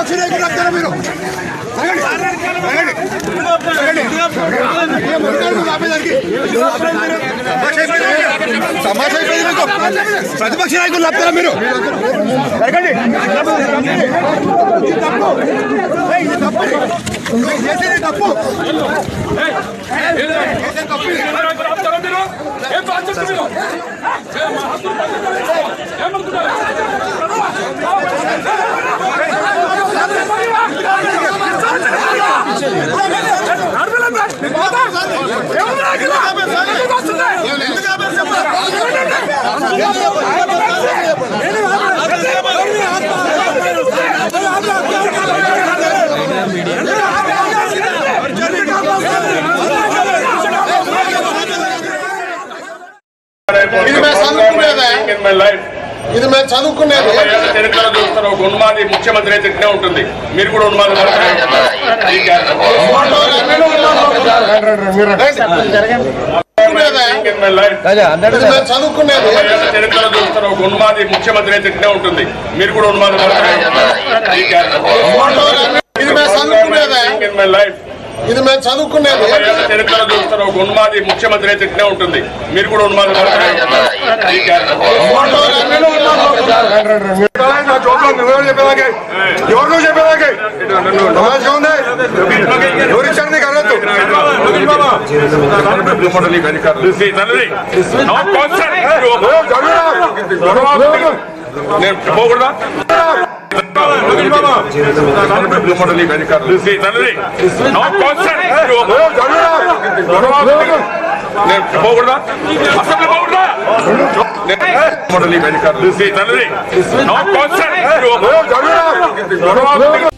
ప్రతిపక్ష నాయకులు చెప్తారా మీరు సమాజం అయిపోయింది మీకు ప్రతిపక్ష నాయకులు చెప్తారా మీరు జరగండి ఇది తప్పు ఏయ్, ఇది తప్పు నువ్వు చేసేది తప్పు చేసేది తప్పు ఇది. ఇది మేము చదువుకునేదే. ఇది మేము చదువుకునేది చరిత్రలో చూస్తున్న ఒక ఉన్మాది ముఖ్యమంత్రి అయితే ఇట్నే ఉంటుంది మీరు కూడా ఉన్మాది చదువుకునేదే. ఇది మేము చదువుకునేది చరిత్రలో చూస్తున్న ఒక ఉన్మాది ముఖ్యమంత్రి అయితే ఇట్నే ఉంటుంది మీరు కూడా ఉన్మాది ఇది మేము చదువుకునేదే ఇది మేము చదువుకునేది చరిత్రలో చూస్తున్న ఒక ఉన్మాది ముఖ్యమంత్రి అయితే ఇట్నే ఉంటుంది మీరు కూడా ఉన్మాది ఎవరు చెప్పేదాకే సమాజం ఉంది ఎవరు ఇచ్చారు నీకు అనొద్దు నేను పోకూడదా నేను పోకూడదా అసెంబ్లీ పోకూడదా నేను అధికారులు తండ్రి